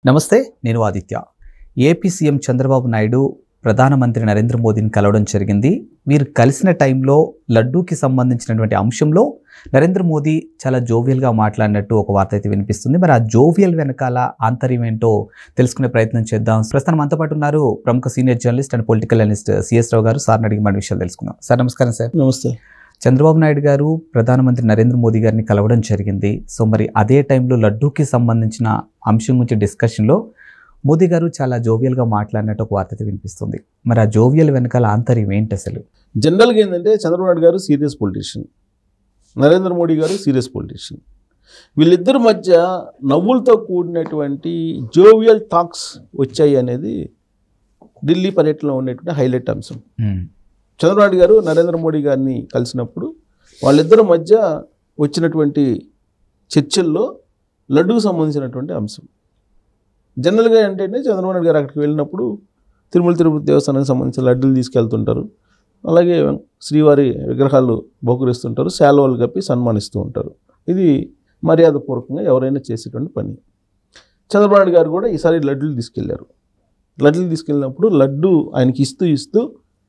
నమస్తే నేను Aditya AP CM Chandrababu Naidu ప్రధానమంత్రి నరేంద్ర మోదీని కలవడం జరిగింది వీరు కలిసిన టైంలో లడ్డూకి సంబంధించినటువంటి అంశంలో నరేంద్ర మోదీ చాలా జోవియల్గా మాట్లాడినట్టు ఒక వార్త అయితే వినిపిస్తుంది మరి ఆ జోవియల్ వెనకాల ఆంతర్యం ఏంటో తెలుసుకునే ప్రయత్నం చేద్దాం ప్రస్తుతం మనతో పాటు ఉన్నారు ప్రముఖ senior journalist and political analyst CS Rao garu సార్ని అడిగి మన విషయాలు తెలుసుకుందాం సార్ నమస్కారం సార్ నమస్తే చంద్రబాబు నాయుడు గారు ప్రధానమంత్రి నరేంద్ర మోదీ గారిని కలవడం జరిగింది సో మరి అదే టైంలో లడ్డూకి సంబంధించిన అంశం గురించి డిస్కషన్లో మోదీ గారు చాలా జోవియల్గా మాట్లాడినట్టు ఒక వార్త అయితే వినిపిస్తుంది మరి ఆ జోవియల్ వెనకాల ఆంతర్యం ఏంటి అసలు జనరల్గా ఏంటంటే చంద్రబాబు నాయుడు గారు సీరియస్ పొలిటీషియన్ నరేంద్ర మోడీ గారు సీరియస్ పొలిటీషియన్ వీళ్ళిద్దరి మధ్య నవ్వులతో కూడినటువంటి జోవియల్ టాక్స్ వచ్చాయి అనేది ఢిల్లీ పర్యటనలో ఉండేటువంటి హైలైట్ అంశం చంద్రబాబు నాయుడు గారు నరేంద్ర మోడీ గారిని కలిసినప్పుడు వాళ్ళిద్దరి మధ్య వచ్చినటువంటి చర్చల్లో లడ్డూకు సంబంధించినటువంటి అంశం జనరల్గా ఏంటంటే చంద్రబాబు నాయుడు గారు అక్కడికి వెళ్ళినప్పుడు తిరుమల తిరుపతి దేవస్థానానికి సంబంధించిన లడ్డూలు తీసుకెళ్తుంటారు అలాగే శ్రీవారి విగ్రహాలు బహుకరిస్తుంటారు శాలువాలు కప్పి సన్మానిస్తూ ఉంటారు ఇది మర్యాదపూర్వకంగా ఎవరైనా చేసేటువంటి పని చంద్రబాబు నాయుడు గారు కూడా ఈసారి లడ్డూలు తీసుకెళ్లారు లడ్డూలు తీసుకెళ్ళినప్పుడు లడ్డు ఆయనకి ఇస్తూ ఇస్తూ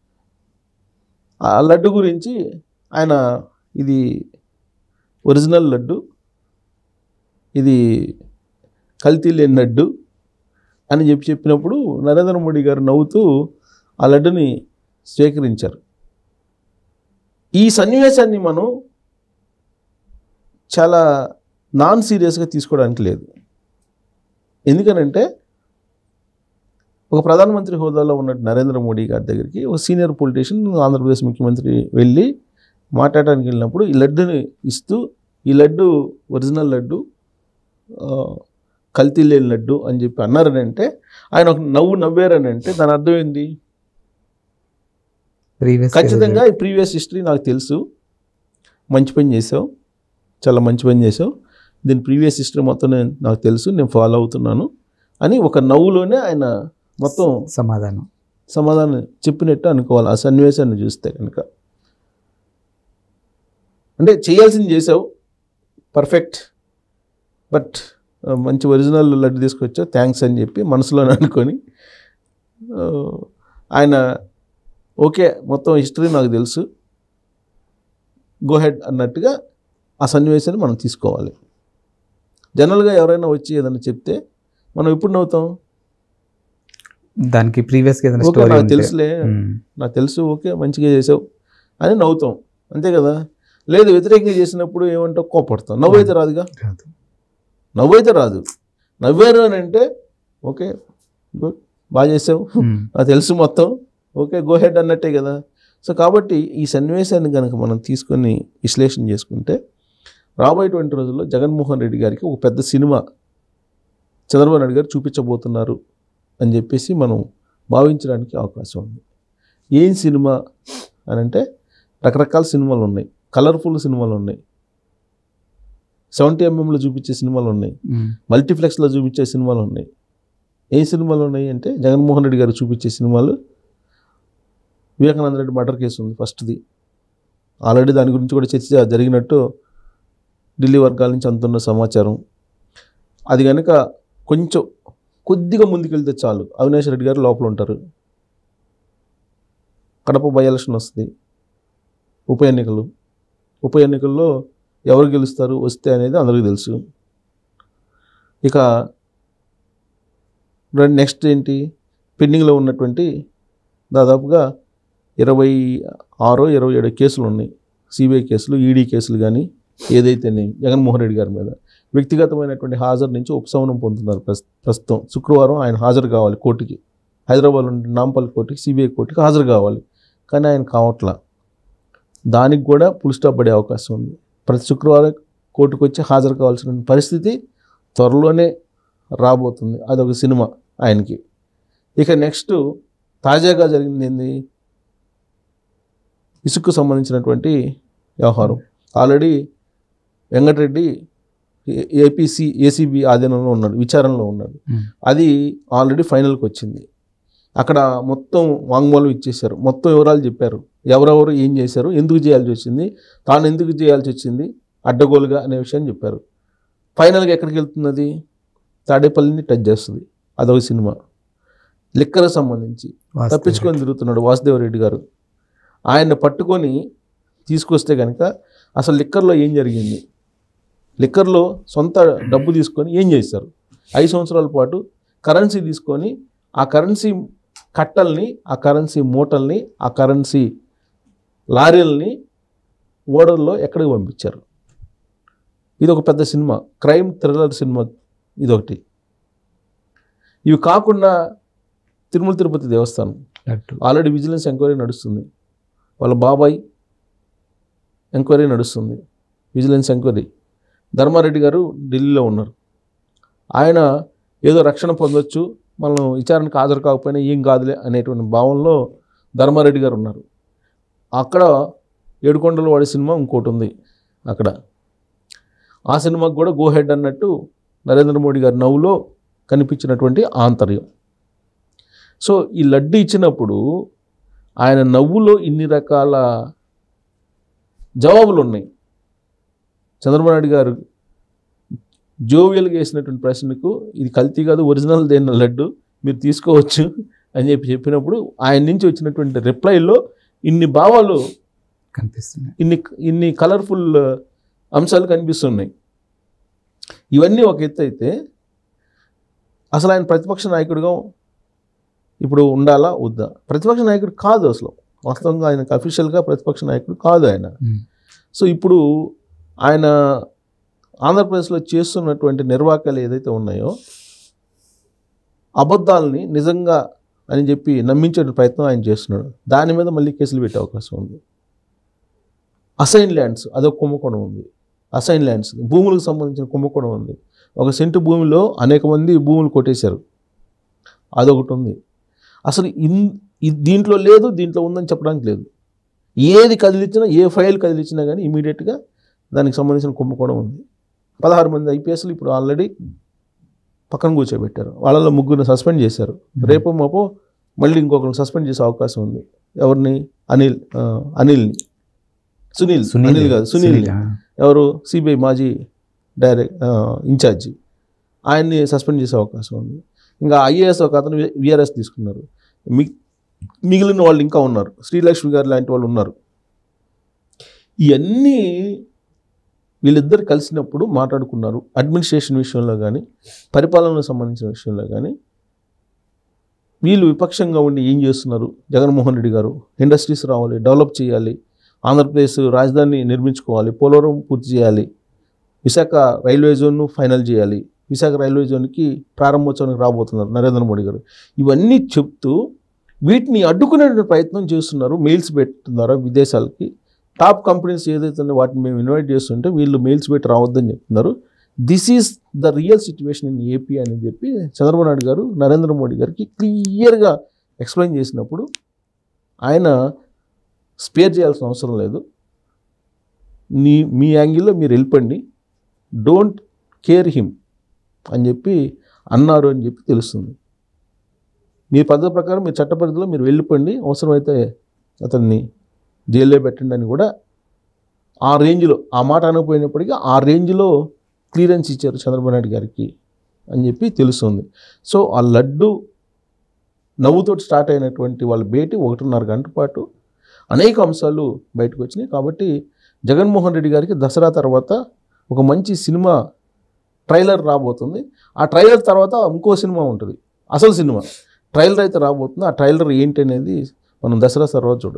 ఆ లడ్డు గురించి ఆయన ఇది ఒరిజినల్ లడ్డు ఇది కల్తీ లేని లడ్డు అని చెప్పి చెప్పినప్పుడు నరేంద్ర మోడీ గారు నవ్వుతూ ఆ లడ్డుని స్వీకరించారు ఈ సన్నివేశాన్ని మనం చాలా నాన్ సీరియస్గా తీసుకోవడానికి లేదు ఎందుకనంటే ఒక ప్రధానమంత్రి హోదాలో ఉన్న నరేంద్ర మోడీ గారి దగ్గరికి ఒక సీనియర్ పొలిటీషియన్ ఆంధ్రప్రదేశ్ ముఖ్యమంత్రి వెళ్ళి మాట్లాడడానికి వెళ్ళినప్పుడు ఈ లడ్డుని ఇస్తూ ఈ లడ్డు ఒరిజినల్ లడ్డు ఆ, కల్తీ లేని లడ్డు అని చెప్పి అన్నారని అంటే ఆయన ఒక నవ్వు నవ్వారని అంటే దాని అర్థం ఏంది ప్రీవియస్ ఖచ్చితంగా ఈ ప్రీవియస్ హిస్టరీ నాకు తెలుసు మంచి పని చేసావు చాలా మంచి పని చేసావు దీని ప్రీవియస్ హిస్టరీ మొత్తం నేను నాకు తెలుసు నేను ఫాలో అవుతున్నాను అని ఒక నవ్వులోనే ఆయన మొత్తం సమాధానం సమాధానం చెప్పినట్టు అనుకోవాలి ఆ సన్నివేశాన్ని చూస్తే కనుక అంటే చేయాల్సింది చేసావు పర్ఫెక్ట్ బట్ ఆ, మంచి ఒరిజినల్ లడ్డు తీసుకొచ్చావు థ్యాంక్స్ అని చెప్పి మనసులోనే అనుకొని ఆ, ఆయన ఓకే మొత్తం హిస్టరీ నాకు తెలుసు గో హెడ్ అన్నట్టుగా ఆ సన్నివేశాన్ని మనం తీసుకోవాలి జనరల్గా ఎవరైనా వచ్చి ఏదైనా చెప్తే మనం ఎప్పుడు నవ్వుతాం దానికి ప్రీవియస్ ఏదైనా ఓకే స్టోరీ నాకు తెలుసులే నాకు తెలుసు ఓకే మంచిగా చేసావు అని నవ్వుతాం అంతే కదా లేదు వ్యతిరేకంగా చేసినప్పుడు ఏమంటావు కోపడతాం నవ్వు అయితే రాదుగా నవ్వు అయితే రాదు నవ్వారు అని అంటే ఓకే గుడ్ బాగా చేసావు నాకు తెలుసు మొత్తం ఓకే గో హెడ్ అన్నట్టే కదా సో కాబట్టి ఈ సన్నివేశాన్ని కనుక మనం తీసుకొని విశ్లేషణ చేసుకుంటే రాబోయేటువంటి రోజుల్లో జగన్మోహన్ రెడ్డి గారికి ఒక పెద్ద సినిమా చంద్రబాబు నాయుడు గారు చూపించబోతున్నారు అని చెప్పేసి మనం భావించడానికి అవకాశం ఉంది ఏం సినిమా అని అంటే రకరకాల సినిమాలు ఉన్నాయి కలర్ఫుల్ సినిమాలు ఉన్నాయి సెవెంటీ ఎంఎంలో చూపించే సినిమాలు ఉన్నాయి మల్టీప్లెక్స్లో చూపించే సినిమాలు ఉన్నాయి ఏ సినిమాలు ఉన్నాయి అంటే జగన్మోహన్ రెడ్డి గారు చూపించే సినిమాలు వివేకానంద రెడ్డి మర్డర్ కేసు ఉంది ఫస్ట్ది ఆల్రెడీ దాని గురించి కూడా చర్చ జరిగినట్టు ఢిల్లీ వర్గాల నుంచి అందుతున్న సమాచారం అది కనుక కొంచెం కొద్దిగా ముందుకెళ్తే చాలు అవినాష్ రెడ్డి గారు లోపల ఉంటారు కడప బై ఎలక్షన్ వస్తుంది ఉప ఎన్నికలు ఉప ఎన్నికల్లో ఎవరు గెలుస్తారు వస్తే అనేది అందరికీ తెలుసు ఇక నెక్స్ట్ ఏంటి పెండింగ్లో ఉన్నటువంటి దాదాపుగా ఇరవై ఆరో ఇరవై ఏడు కేసులు ఉన్నాయి సిబిఐ కేసులు ఈడీ కేసులు కానీ ఏదైతే జగన్మోహన్ రెడ్డి గారి మీద వ్యక్తిగతమైనటువంటి హాజరు నుంచి ఉపశమనం పొందుతున్నారు ప్రస్- ప్రస్తుతం శుక్రవారం ఆయన హాజరు కావాలి కోర్టుకి హైదరాబాద్ నుండి నాంపల్లి కోర్టుకి సిబిఐ కోర్టుకి హాజరు కావాలి కానీ ఆయన కావట్లా దానికి కూడా ఫుల్ స్టాప్ పడే అవకాశం ఉంది ప్రతి శుక్రవారం కోర్టుకు వచ్చి హాజరు కావాల్సిన పరిస్థితి త్వరలోనే రాబోతుంది అదొక సినిమా ఆయనకి ఇక నెక్స్ట్ తాజాగా జరిగింది ఏంది ఇసుకు సంబంధించినటువంటి వ్యవహారం ఆల్రెడీ వెంకటరెడ్డి ఏ- ఏపీసీ ఏసీబీ ఆధీనంలో ఉన్నాడు విచారణలో ఉన్నాడు అది ఆల్రెడీ ఫైనల్కి వచ్చింది అక్కడ మొత్తం వాంగ్మూలం ఇచ్చేశారు మొత్తం వివరాలు చెప్పారు ఎవరెవరు ఏం చేశారు ఎందుకు చేయాల్సి వచ్చింది తాను ఎందుకు చేయాల్సి వచ్చింది అడ్డగోలుగా అనే విషయం చెప్పారు ఫైనల్గా ఎక్కడికి వెళ్తున్నది తాడేపల్లిని టచ్ చేస్తుంది అదొక సినిమా లిక్కర్ సంబంధించి వాస్తవం. తప్పించుకొని తిరుగుతున్నాడు వాసుదేవరెడ్డి గారు ఆయన పట్టుకొని తీసుకొస్తే కనుక అసలు లిక్కర్లో ఏం జరిగింది లిక్కర్లో సొంత డబ్బు తీసుకొని ఏం చేశారు ఐదు సంవత్సరాల పాటు కరెన్సీ తీసుకొని ఆ కరెన్సీ కట్టల్ని ఆ కరెన్సీ మూటల్ని ఆ కరెన్సీ లారీల్ని ఓడల్లో ఎక్కడికి పంపించారు ఇది ఒక పెద్ద సినిమా క్రైమ్ థ్రిల్లర్ సినిమా ఇదొకటి ఇవి కాకుండా తిరుమల తిరుపతి దేవస్థానం లడ్డు ఆల్రెడీ విజిలెన్స్ ఎంక్వైరీ నడుస్తుంది వాళ్ళ బాబాయ్ ఎంక్వైరీ నడుస్తుంది విజిలెన్స్ ఎంక్వైరీ ధర్మారెడ్డి గారు ఢిల్లీలో ఉన్నారు ఆయన ఏదో రక్షణ పొందొచ్చు మనం విచారణకు హాజరు కాకపోయినా ఏం కాదులే అనేటువంటి భావంలో ధర్మారెడ్డి గారు ఉన్నారు అక్కడ ఏడుకొండల వాడి సినిమా ఇంకోటి ఉంది అక్కడ ఆ సినిమాకి కూడా గో హెడ్ అన్నట్టు నరేంద్ర మోడీ గారి నవ్వులో కనిపించినటువంటి ఆంతర్యం సో ఈ లడ్డు ఇచ్చినప్పుడు ఆయన నవ్వులో ఇన్ని రకాల జవాబులు ఉన్నాయి చంద్రబాబు నాయుడు గారు జోవియల్గా వేసినటువంటి ప్రశ్నకు ఇది కల్తీ కాదు ఒరిజినల్ దేని లడ్డు మీరు తీసుకోవచ్చు అని చెప్పి చెప్పినప్పుడు ఆయన నుంచి వచ్చినటువంటి రిప్లైలో ఇన్ని భావాలు కనిపిస్తున్నాయి ఇన్ని ఇన్ని కలర్ఫుల్ అంశాలు కనిపిస్తున్నాయి ఇవన్నీ ఒక ఎత్తు అయితే అసలు ఆయన ప్రతిపక్ష నాయకుడిగా ఇప్పుడు ఉండాలా వద్దా ప్రతిపక్ష నాయకుడు కాదు అసలు వాస్తవంగా ఆయనకు అఫీషియల్గా ప్రతిపక్ష నాయకుడు కాదు ఆయన ఉమ్. సో ఇప్పుడు ఆయన ఆంధ్రప్రదేశ్లో చేస్తున్నటువంటి నిర్వాకాలు ఏదైతే ఉన్నాయో అబద్ధాలని నిజంగా అని చెప్పి నమ్మించే ప్రయత్నం ఆయన చేస్తున్నాడు దాని మీద మళ్ళీ కేసులు పెట్టే అవకాశం ఉంది అసైన్ ల్యాండ్స్ అదొక కుంభకోణం ఉంది అసైన్ ల్యాండ్స్ భూములకు సంబంధించిన కుంభకోణం ఉంది ఒక సెంటు భూమిలో అనేక మంది భూములు కొట్టేశారు అదొకటి ఉంది అసలు ఇన్ ఇ- దీంట్లో లేదు దీంట్లో ఉందని చెప్పడానికి లేదు ఏది కదిలించినా ఏ ఫైల్ కదిలించినా కానీ ఇమీడియట్గా దానికి సంబంధించిన కుంభకోణం ఉంది పదహారు మంది ఐపీఎస్లు ఇప్పుడు ఆల్రెడీ పక్కన కూర్చోబెట్టారు వాళ్ళలో ముగ్గురిని సస్పెండ్ చేశారు రేపు మాపో మళ్ళీ ఇంకొకరిని సస్పెండ్ చేసే అవకాశం ఉంది ఎవరిని అనిల్ ఆ, అనిల్ని సునీల్ అనిల్ కాదు సునీల్ని ఆ. ఎవరు సిబిఐ మాజీ డైరెక్ట్ ఇన్ఛార్జి ఆయన్ని సస్పెండ్ చేసే అవకాశం ఉంది ఇంకా ఐఏఎస్ ఒక అతను విఆర్ఎస్ తీసుకున్నారు మి మిగిలిన వాళ్ళు ఇంకా ఉన్నారు శ్రీలక్ష్మి గారు లాంటి వాళ్ళు ఉన్నారు ఇవన్నీ వీళ్ళిద్దరు కలిసినప్పుడు మాట్లాడుకున్నారు అడ్మినిస్ట్రేషన్ విషయంలో కానీ పరిపాలనకు సంబంధించిన విషయంలో కానీ వీళ్ళు విపక్షంగా ఉండి ఏం చేస్తున్నారు జగన్మోహన్ రెడ్డి గారు ఇండస్ట్రీస్ రావాలి డెవలప్ చేయాలి ఆంధ్రప్రదేశ్ రాజధాని నిర్మించుకోవాలి పోలవరం పూర్తి చేయాలి విశాఖ రైల్వే జోన్ను ఫైనల్ చేయాలి విశాఖ రైల్వే జోన్కి ప్రారంభోత్సవానికి రాబోతున్నారు నరేంద్ర మోడీ గారు ఇవన్నీ చెప్తూ వీటిని అడ్డుకునే ప్రయత్నం చేస్తున్నారు మెయిల్స్ పెడుతున్నారు విదేశాలకి టాప్ కంపెనీస్ ఏదైతే ఉన్నాయో వాటిని మేము ఇన్వైట్ చేస్తుంటే వీళ్ళు మెయిల్స్ పెట్టి రావద్దని చెప్తున్నారు this is the real situation in AP అని చెప్పి చంద్రబాబు నాయుడు గారు నరేంద్ర మోడీ గారికి క్లియర్గా ఎక్స్ప్లెయిన్ చేసినప్పుడు ఆయన స్పేర్ చేయాల్సిన అవసరం లేదు నీ మీ యాంగిల్లో మీరు వెళ్ళిపోండి డోంట్ కేర్ హిమ్ అని చెప్పి అన్నారు అని చెప్పి తెలుస్తుంది మీ పద్ధతి ప్రకారం మీ చట్ట పరిధిలో మీరు వెళ్ళిపోండి అవసరమైతే అతన్ని జైల్లో పెట్టండి అని కూడా ఆ రేంజ్లో ఆ మాట అనకపోయినప్పటికీ ఆ రేంజ్లో క్లియరెన్స్ ఇచ్చారు చంద్రబాబు నాయుడు గారికి అని చెప్పి తెలుస్తుంది సో ఆ లడ్డు నవ్వుతో స్టార్ట్ అయినటువంటి వాళ్ళ భేటీ ఒకటిన్నర గంట పాటు అనేక అంశాలు బయటకు వచ్చినాయి కాబట్టి జగన్మోహన్ రెడ్డి గారికి దసరా తర్వాత ఒక మంచి సినిమా ట్రైలర్ రాబోతుంది ఆ ట్రైలర్ తర్వాత ఇంకో సినిమా ఉంటుంది అసలు సినిమా ట్రైలర్ అయితే రాబోతుంది ఆ ట్రైలర్ ఏంటి అనేది మనం దసరా తర్వాత చూడొచ్చు